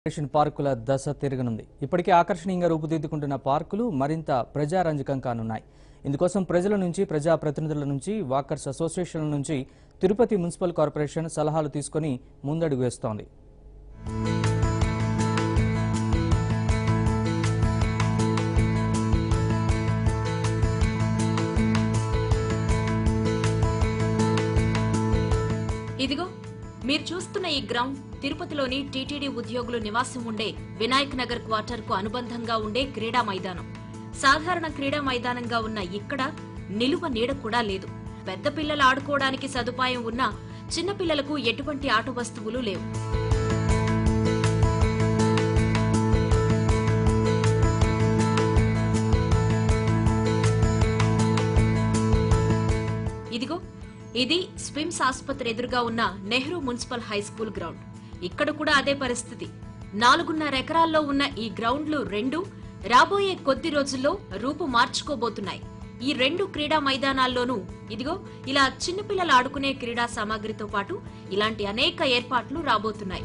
Operation పార్కుల దశ తిరగనుంది ఇప్పటికే ఆకర్షణీయంగా రూపుదిద్దుకుంటున్న పార్కులు మరింత ప్రజారంజకం కానున్నాయి ఇందుకోసం ప్రజల నుంచి ప్రజా ప్రతినిధుల నుంచి వాకర్స్ అసోసియేషన్ల నుంచి తిరుపతి మున్సిపల్ కార్పొరేషన్ సలహాలు తీసుకొని ముందడుగు వేస్తోంది ఇదిగో మీరు చూస్తున్న ఈ గ్రౌండ్ తిరుపతిలోని టీటీడీ ఉద్యోగులు నివాసం ఉండే వినాయక్ నగర్ క్వార్టర్ కు అనుబంధంగా ఉండే క్రీడా మైదానం సాధారణ క్రీడా మైదానంగా ఉన్న ఇక్కడ నిలువ నీడ కూడా లేదు పెద్ద పిల్లలు ఆడుకోవడానికి సదుపాయం ఉన్నా చిన్న పిల్లలకు ఎటువంటి ఆట వస్తువులు లేవు ఇదిగో ఇది స్విమ్స్ ఆసుపత్రి ఎదురుగా ఉన్న Nehru municipal high school ground ఇక్కడ కూడా అదే పరిస్థితి నాలుగున్నర ఎకరాల్లో ఉన్న ఈ గ్రౌండ్లు రెండు రాబోయే కొద్ది రోజుల్లో రూపు మార్చుకోబోతున్నాయి ఈ రెండు క్రీడా మైదానాల్లోనూ ఇదిగో ఇలా చిన్నపిల్లలు ఆడుకునే క్రీడా సామాగ్రితో పాటు ఇలాంటి అనేక ఏర్పాట్లు రాబోతున్నాయి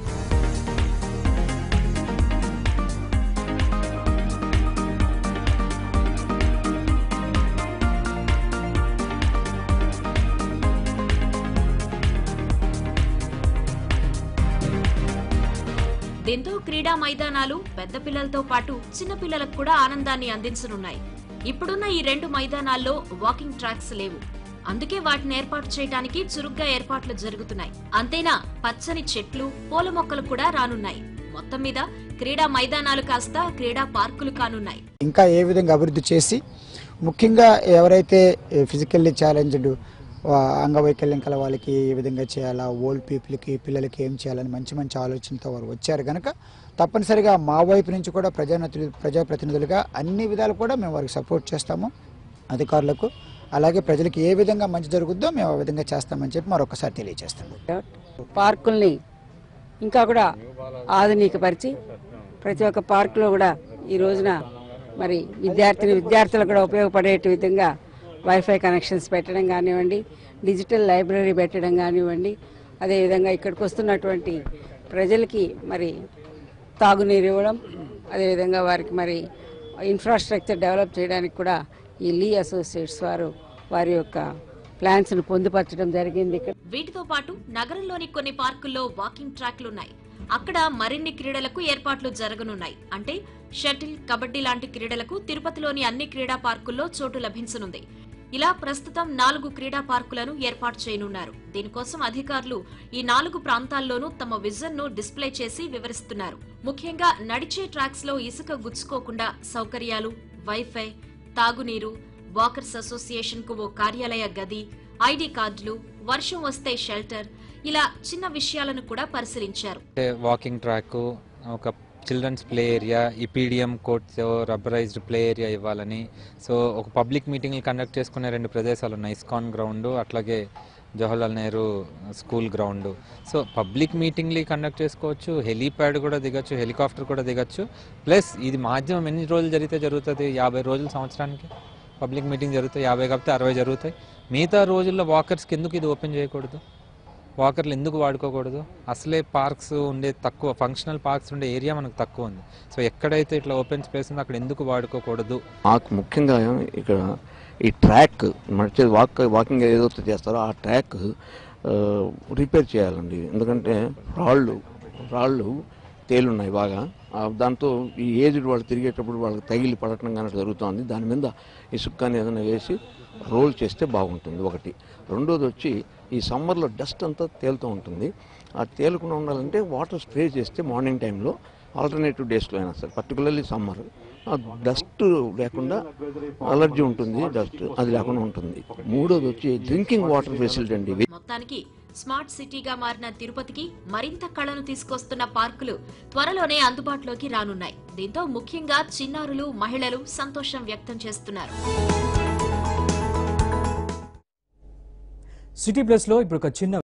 దీంతో క్రీడా మైదానాలు పెద్ద పిల్లలతో పాటు చిన్న పిల్లలకు కూడా ఆనందాన్ని అందించనున్నాయి ఇప్పుడున్న ఈ రెండు మైదానాల్లో వాకింగ్ ట్రాక్స్ లేవు అందుకే వాటిని ఏర్పాటు చేయడానికి చురుగ్గా ఏర్పాట్లు జరుగుతున్నాయి అంతేనా పచ్చని చెట్లు పూల మొక్కలు కూడా రానున్నాయి మొత్తం మీద క్రీడా మైదానాలు కాస్త క్రీడా పార్కులు కానున్నాయి ఇంకా ఏ విధంగా అభివృద్ధి చేసి ముఖ్యంగా ఎవరైతే ఫిజికల్లీ ఛాలెంజ్డ్ అంగవైకల్యం కల వాళ్ళకి ఏ విధంగా చేయాలా ఓల్డ్ పీపుల్కి పిల్లలకి ఏం చేయాలని మంచి మంచి ఆలోచనతో వారు వచ్చారు కనుక తప్పనిసరిగా మా వైపు నుంచి కూడా ప్రజానతులు ప్రజాప్రతినిధులుగా అన్ని విధాలు కూడా మేము వారికి సపోర్ట్ చేస్తాము అధికారులకు అలాగే ప్రజలకు ఏ విధంగా మంచి జరుగుద్దో మేము ఆ విధంగా చేస్తామని చెప్పి మరొకసారి తెలియజేస్తాము పార్కుల్ని ఇంకా కూడా ఆధునికపరిచి ప్రతి ఒక్క పార్కులో కూడా ఈ రోజున మరి విద్యార్థిని విద్యార్థులకు కూడా ఉపయోగపడే విధంగా వైఫై కనెక్షన్స్ పెట్టడం కానివ్వండి డిజిటల్ లైబ్రరీ పెట్టడం కానివ్వండి అదేవిధంగా ఇక్కడికి వస్తున్నటువంటి ప్రజలకి మరి తాగునీరు ఇవ్వడం అదేవిధంగా వారికి మరి ఇన్ఫ్రాస్ట్రక్చర్ డెవలప్ చేయడానికి కూడా ఈ లీ అసోసియేట్స్ వారు వారి యొక్క ప్లాన్స్ను పొందుపరచడం జరిగింది ఇక్కడ వీటితో పాటు నగరంలోని కొన్ని పార్కుల్లో వాకింగ్ ట్రాక్లున్నాయి అక్కడ మరిన్ని క్రీడలకు ఏర్పాట్లు జరగనున్నాయి అంటే షటిల్ కబడ్డీ లాంటి క్రీడలకు తిరుపతిలోని అన్ని క్రీడా పార్కుల్లో చోటు లభించనుంది ఇలా ప్రస్తుతం నాలుగు క్రీడా పార్కులను ఏర్పాటు చేయనున్నారు దీనికోసం అధికారులు ఈ నాలుగు ప్రాంతాల్లోనూ తమ విజన్ ను డిస్ప్లే చేసి వివరిస్తున్నారు ముఖ్యంగా నడిచే ట్రాక్స్ లో ఇసుక గుచ్చుకోకుండా సౌకర్యాలు వైఫై తాగునీరు వాకర్స్ అసోసియేషన్ కు ఓ కార్యాలయ గది ఐడి కార్డులు వర్షం వస్తే షెల్టర్ ఇలా చిన్న విషయాలను కూడా పరిశీలించారు అంటే వాకింగ్ ట్రాక్ ఒక children's play area EPDM courts rubberised play area ఇవ్వాలని సో ఒక పబ్లిక్ మీటింగ్లు కండక్ట్ చేసుకునే రెండు ప్రదేశాలు ఉన్నాయి ఇస్కాన్ గ్రౌండ్ అట్లాగే Jawaharlal Nehru school ground so public మీటింగ్లు కండక్ట్ చేసుకోవచ్చు హెలీప్యాడ్ కూడా దిగచ్చు హెలికాప్టర్ కూడా దిగచ్చు ప్లస్ ఇది మాధ్యమం ఎన్ని రోజులు జరిగితే జరుగుతుంది యాభై రోజులు సంవత్సరానికి పబ్లిక్ మీటింగ్ జరుగుతాయి యాభై కాకపోతే అరవై జరుగుతాయి మిగతా రోజుల్లో వాకర్స్కి ఎందుకు ఇది ఓపెన్ చేయకూడదు వాకర్లు ఎందుకు వాడుకోకూడదు అసలే పార్క్స్ ఉండే తక్కువ ఫంక్షనల్ పార్క్స్ ఉండే ఏరియా మనకు తక్కువ ఉంది సో ఎక్కడైతే ఇట్లా ఓపెన్ స్పేస్ ఉందో అక్కడ ఎందుకు వాడుకోకూడదు మాకు ముఖ్యంగా ఇక్కడ ఈ ట్రాక్ నడిచే వాక్ వాకింగ్ ఏదైతే చేస్తారో ఆ ట్రాక్ ఆ, రిపేర్ చేయాలండి ఎందుకంటే రాళ్ళు రాళ్ళు తేలున్నాయి బాగా ఆ, దాంతో ఈ ఏజ్డ్ వాళ్ళు తిరిగేటప్పుడు వాళ్ళకి తగిలి పడటం కానీ జరుగుతుంది దాని మీద ఇసుక కానీ ఏదైనా వేసి రోల్ చేస్తే బాగుంటుంది ఒకటి రెండోది వచ్చి ఈ సమ్మర్లో డస్ట్ అంతా తేలుతూ ఉంటుంది ఆ తేలకుండా ఉండాలంటే వాటర్ స్ప్రే చేస్తే మార్నింగ్ టైంలో ఆల్టర్నేటివ్ డేస్లో అయినా సరే పర్టికులర్లీ సమ్మర్ డస్ట్ లేకుండా అలర్జీ ఉంటుంది డస్ట్ అది లేకుండా ఉంటుంది మూడోది వచ్చి డ్రింకింగ్ వాటర్ ఫెసిలిటీ అండి ఇది. మొత్తానికి స్మార్ట్ సిటీగా మారిన తిరుపతికి మరింత కళను తీసుకొస్తున్న పార్కులు త్వరలోనే అందుబాటులోకి రానున్నాయి దీంతో ముఖ్యంగా చిన్నారులు మహిళలు సంతోషం వ్యక్తం చేస్తున్నారు సిటీ ప్లస్ లో ఇప్పుడు ఒక చిన్న